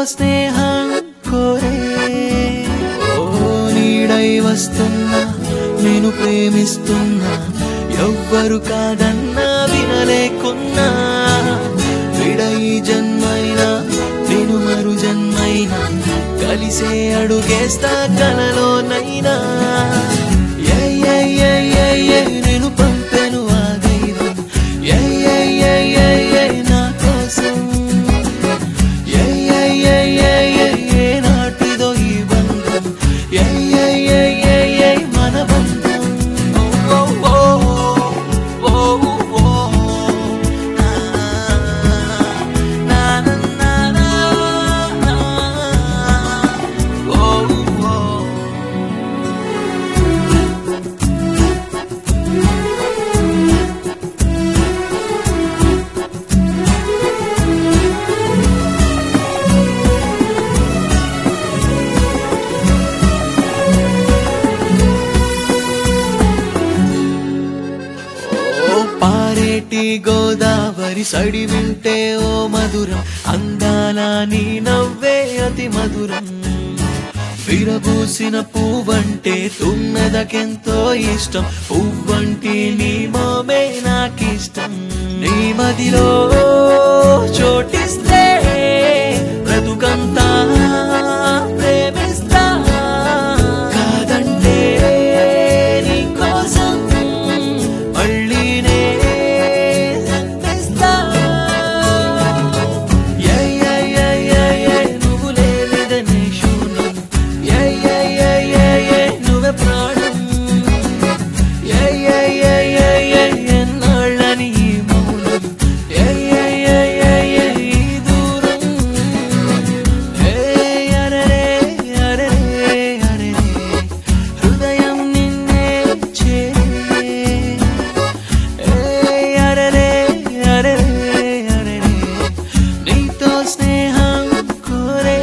స్నేహం కోరే ఓ నీడై వస్తున్నా నేను ప్రేమిస్తున్నా ఎవ్వరు కాదన్నా వినలేకున్నా విడై జన్మైనా నేను మరు జన్మైనా కలిసే అడుగేస్తా కలలోనైనా ఏ ఏ ఏ ఏ ఏ నేను పంపెను ఆ దైవం ఏ ఏ ఏ ఏ ఏ నా కోసం ఏ ఏ ఏ ఏ ఏ ఏ నాటిదో ఈ బంధం ఏ ఏ ఏ ఏ ఏ మన బంధం ఓ ఓ ఓ ఓ ఓ నా నా నా నా ఓ ఓ ఓ పారేటి గోదావరి సడి వింటే ఓ మధురం అందాల నీ నవ్వే అతి మధురం విరబూసిన పువ్వంటే తుమ్మెదకెంతో ఇష్టం పువ్వంటి నీ మోమే నాకిష్టం నీ మదిలో చోటిస్తే బ్రతుకంతా ప్రేమిస్తా కాదంటే నీ కోసం మళ్ళీనే జన్మిస్తా ఏ ఏ ఏ ఏ ఏ నువ్వు లేనిదనే శూన్యం ఏ ఏ ఏ ఏ ఏ నువ్వే ప్రాణం ఏ ఏ ఏ ఏ ఏ ఎన్నాళ్ళని ఈ మౌనం ఏ ఏ ఏ ఏ ఏ ఈ దూరం ఏ అరరే అరరే అరరే హృదయం నిన్నే చేరే ఏ అరరే అరరే అరరే నీతో స్నేహం కోరే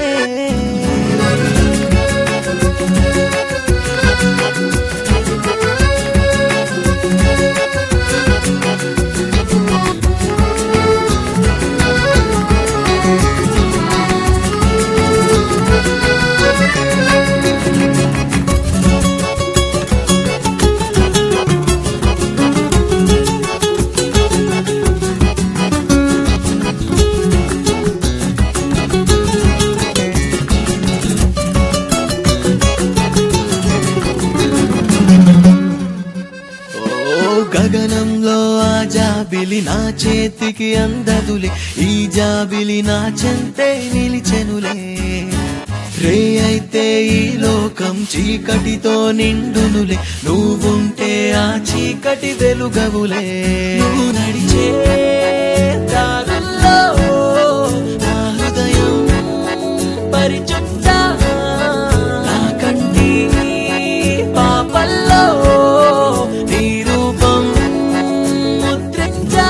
ఓ గగనంలో ఆ జాబిలి నా చేతికి అందదులే ఈ జాబిలి నా చెంతే నిలిచెనులే రే అయితే ఈ లోకం చీకటితో నిండునులే నువ్వుంటే ఆ చీకటి వెలుగవులే నువ్వు నడిచే దారుల్లో నా హృదయం పరిచుట్టా నా కంటి పాపల్లో నీ రూపం ముద్రించా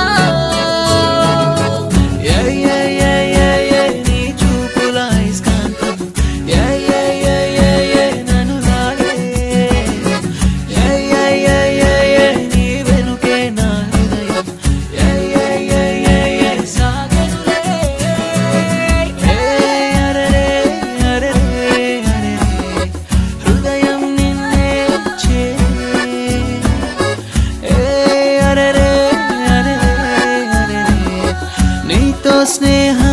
ఏ ఏ ఏ ఏ ఏ నీ చూపుల ఐస్కాంతం ఏ ఏ ఏ ఏ ఏ నన్ను లాగే ఏ ఏ ఏ ఏ ఏ నీ వెనుకే నా హృదయం ఏ ఏ ఏ ఏ ఏ సాగనులే ఏ అరరే అరరే అరరే హృదయం నిన్నే చేరే ఏ అరరే అరరే అరరే నీతో స్నేహం